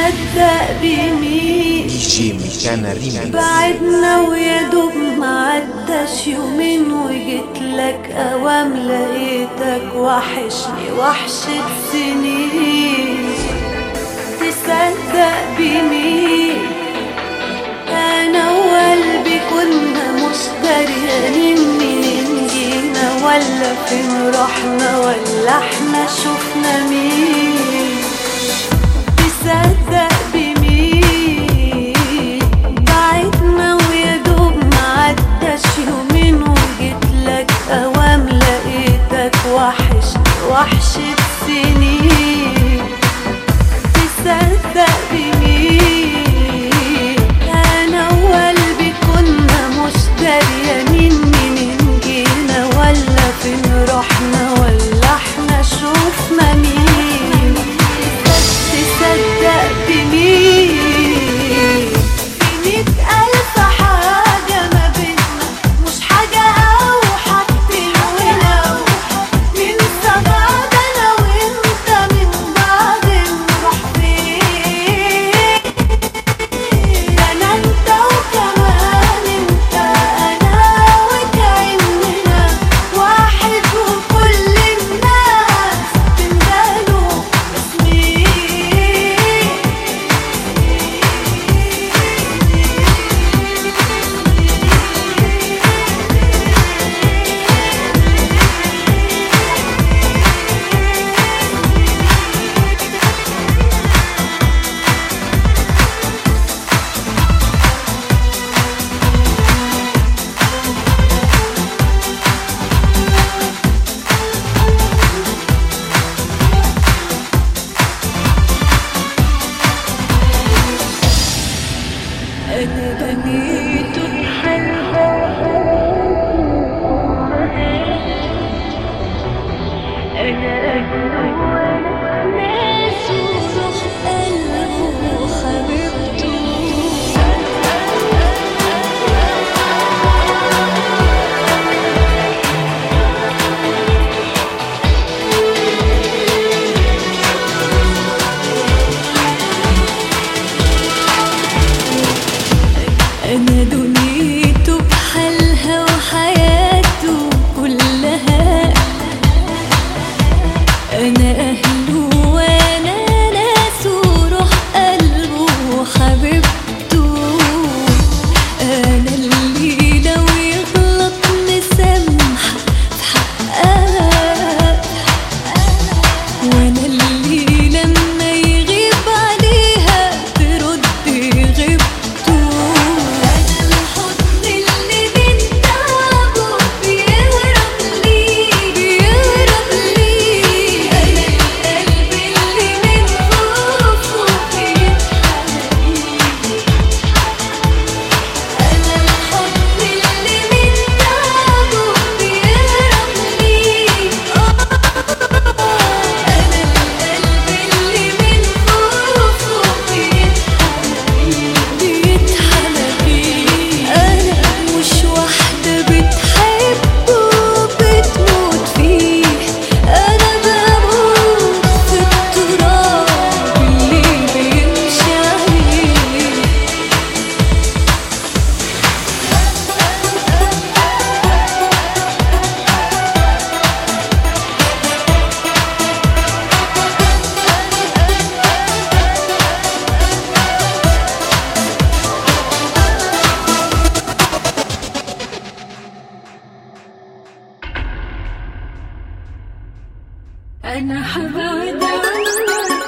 تصدق بمين دي جي ميكانا ريميكس بعدنا ويا دوب معداش يومين وجيت لك اوام لقيتك وحشني وحشة سنين تصدق بمين انا وقلبي كنا مش دريانين منين جينا ولا فين رحنا ولا احنا شفنا مين تصدق بمين بعدنا ويا دوب معداش يومين وجيت لك اوام لقيتك وحشني وحشة سنين تصدق بمين انا وقلبي كنا مش دريانين منين جينا ولا فين رحنا ولا احنا شوفنا مين تصدق بمين في مية ألف حاجة ما بينا مش حاجة أو حاجتين ولو ننسى بعض أنا وأنت من بعد نروح فين ده أنا أنت وكمان أنت أنا وكأننا واحد وكل الناس تندلوا اسمي أنا بنيت أنا أجمل ناس وروح قلبه وحبيبته أنا دنيته بحالها وحياته كلها أنا أهله وأنا ناسه روح قلبه وحبيبته أنا اللي لو يغلط مسامحة في حقها وانا اللي لما يغيب عليها ترد غيبته انا الحضن اللي من تعبه بيهرب لي بيهرب لي انا القلب اللي من خوفه بيتحرق أنا الحضن اللي من تعبه بيهرب لي أنا القلب اللي من خوفه بيتحرق بيتحرق أنا مش واحدة بتحبه بتموت فيه أنا بموت في التراب اللي بيمشي عليه أنا حبعد عنك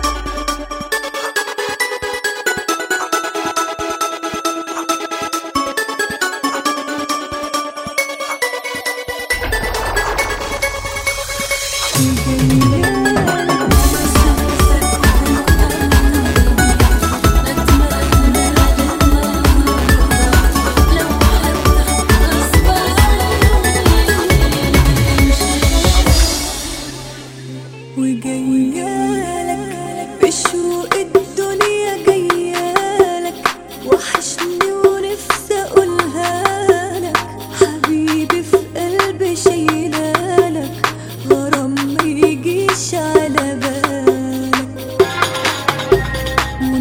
وجايالك بشوق الدنيا جايالك وحشني ونفسي اقولها لك حبيبي في قلبي شايلالك غرام ما يجيش على بالك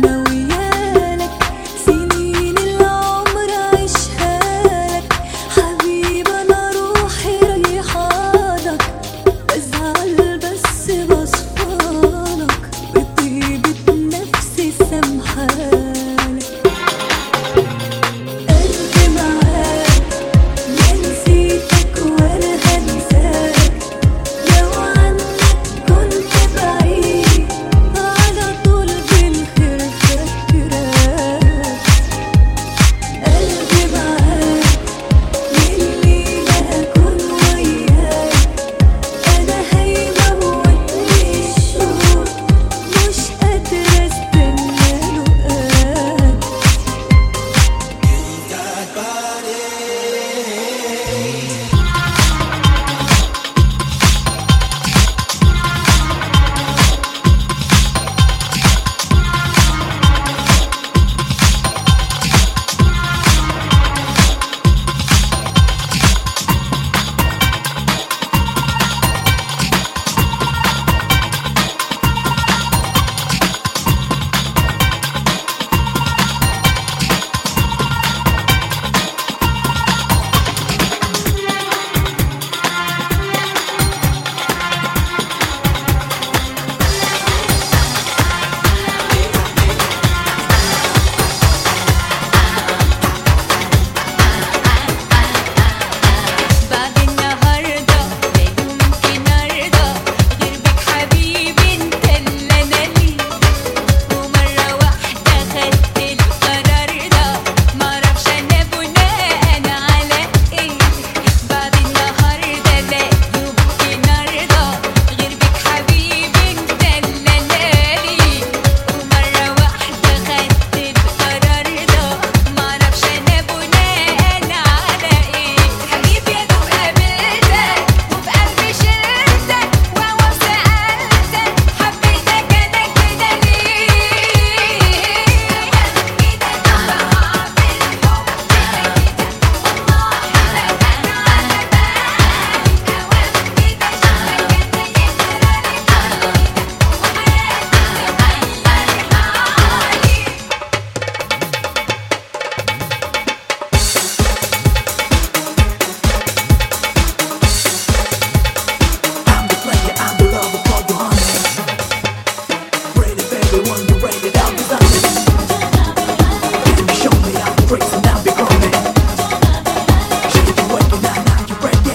بزعل بس بصفالك بطيبة نفسي سامحالك قلبي معاك لا نسيتك ولا هنساك لو عنك كنت بعيد على طول بالخير فاكراك قلبي معاك لليلة أكون وياك أنا هيموتني الشوق مش قادرة استنى لقاك بعد النهاردة لا يمكن أرضى غير بك حبيبي انت اللي أنا ليه ومرة واحدة خدت القرار ده معرفش أنا بناء على إيه بعد النهاردة لا يمكن أرضى غير بك حبيبي انت اللي أنا ليه ومرة واحدة خدت القرار ده معرفش أنا بناء على إيه حبيبي يا دوب قابلتك وبقلبي شلتك وهو سألتك حبيتك أنا كده ليه كده طبعا بالحب والله لا أنا على بالي أوام كده شكلك أنا يجرالي وحياتي تغير حالي I'm the player, I'm the lover for you, honey. Ready, baby, when you're ready, I'll be done. Baby, show me how to break and I'll be coming. Shake it, wake it, now, now you're ready.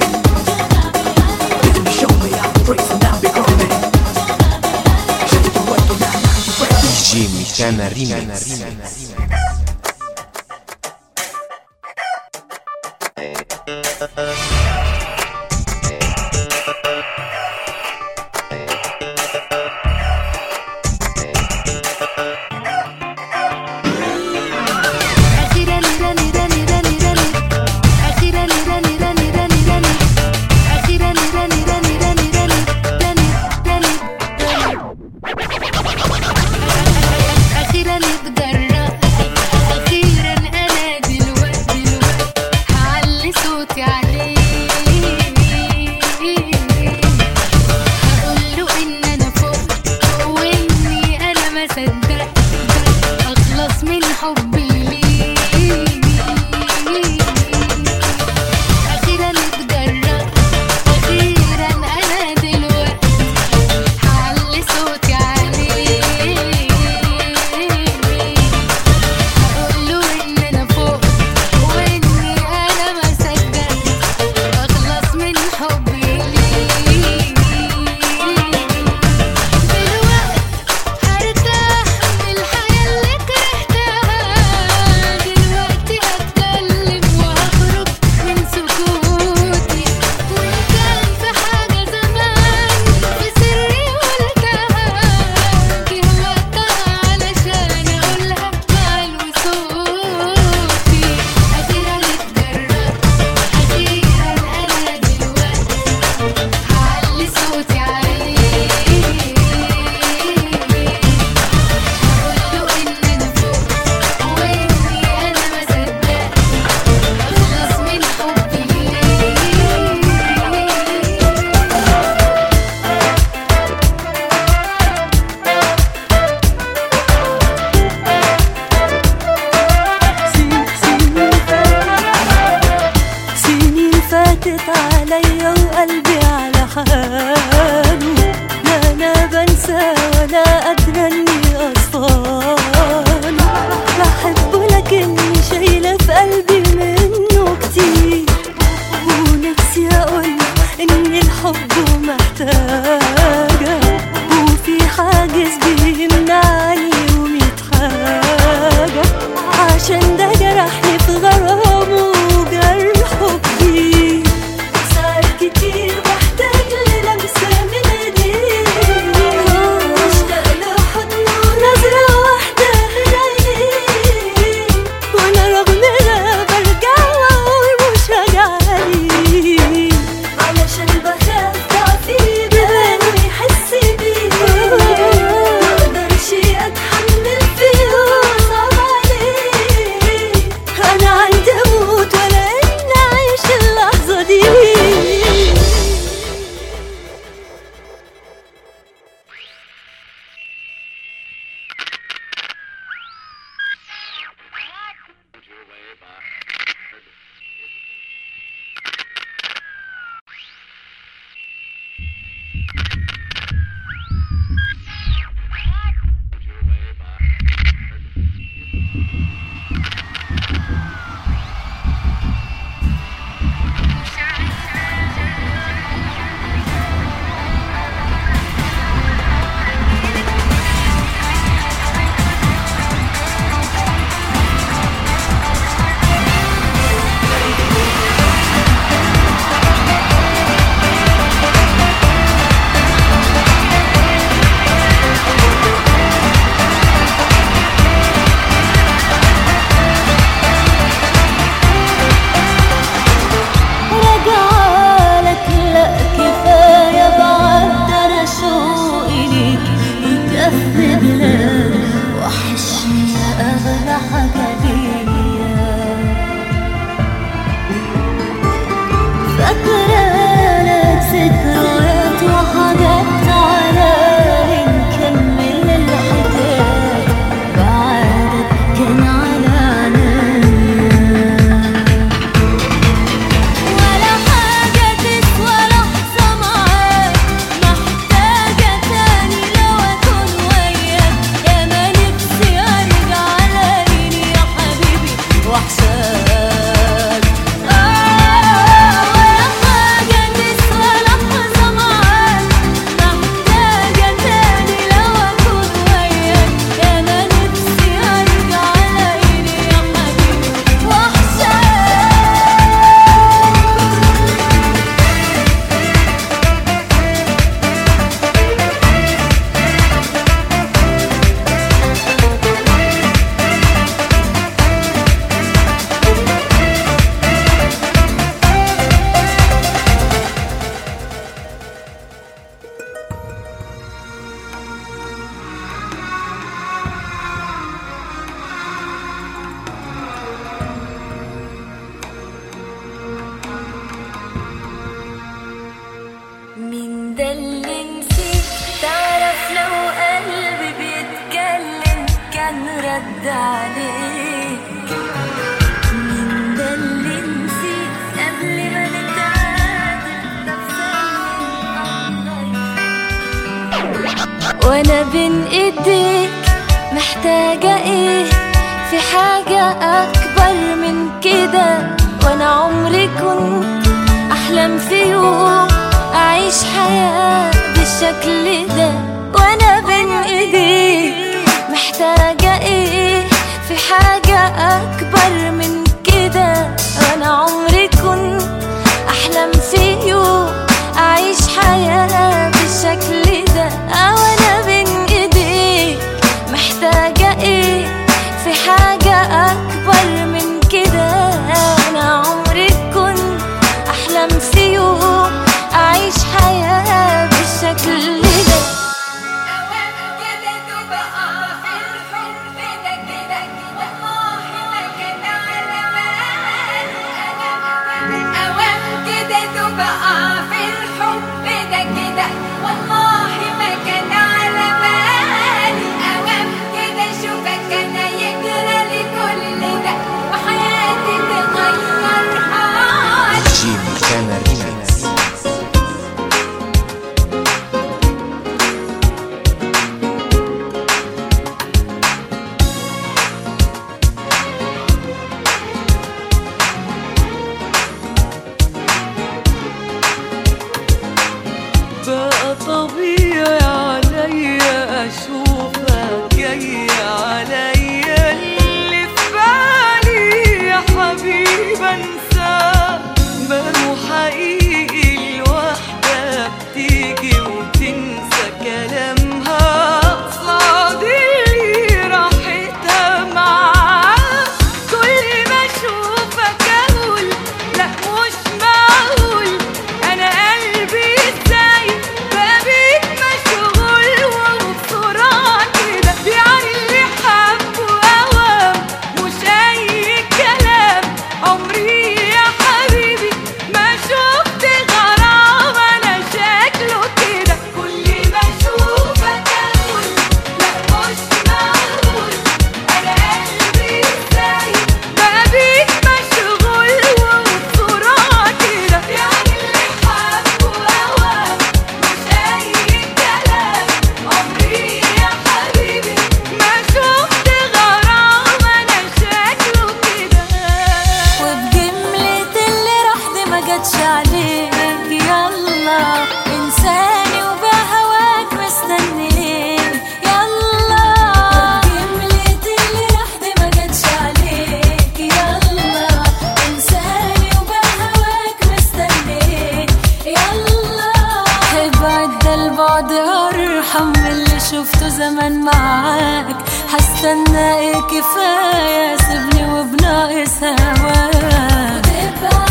Baby, show me how to break and I'll be coming. Shake it, wake it, now, now you're ready. Jimmy Chana Remix. أخيرا راني راني راني راني أخيرا راني راني راني راني أخيرا راني راني راني راني راني راني أخيرا اتجرأت كده عليك مين ده اللي نسيت قبل ما نتعادل طب سلم وانا بين ايديك محتاجة ايه في حاجة اكبر من كده وانا عمري كنت احلم في يوم اعيش حياة بالشكل ده وانا بين ايديك محتاجة ايه في حاجة اكبر من كده وانا عمري كنت احلم في يوم اعيش حياة بالشكل ده وانا بين ايديك محتاجة ايه في حاجة اكبر من كده انا عمري كنت احلم في يوم اعيش حياة بالشكل ده والله ما كان على بالي أوام كده أشوفك أنا يجرى لي كل ده وحياتي تغير حالي جيمي كان ريميكس بقى طبيعي عليا اشوفك جاي عليا اللي في بالي يا حبيب انساه بقى حقيقي الواحدة بتيجي وتنسى كلامها صادي راحتها معاك كل ما اشوفك اقول لا مش معقول انا قلبي ازاي بقى بيك مشغول وبسرعه كده يعني اللي حبه اوام مش اي كلام عمري يا حبيبي ما شفت غرام انا شكله كده كل ما اشوفك اقول لا مش معقول انا قلبي ازاي بقى بيك مشغول وبسرعه كده يعني اللي حبه اوام مش اي كلام عمري يا حبيبي ما شفت غرام انا شكله كده وبجملة اللي راح دي ما جاتش عليك يلا انساني وبهواك مستني ليه يلا وبجملة اللي راح دي ما جاتش عليك يلا انساني وبهواك مستني ليه يلا ابعد ده البعد ارحم من اللي شفته زمان معاك هستنى ايه كفايه سيبني وبناقص هواك وتبقى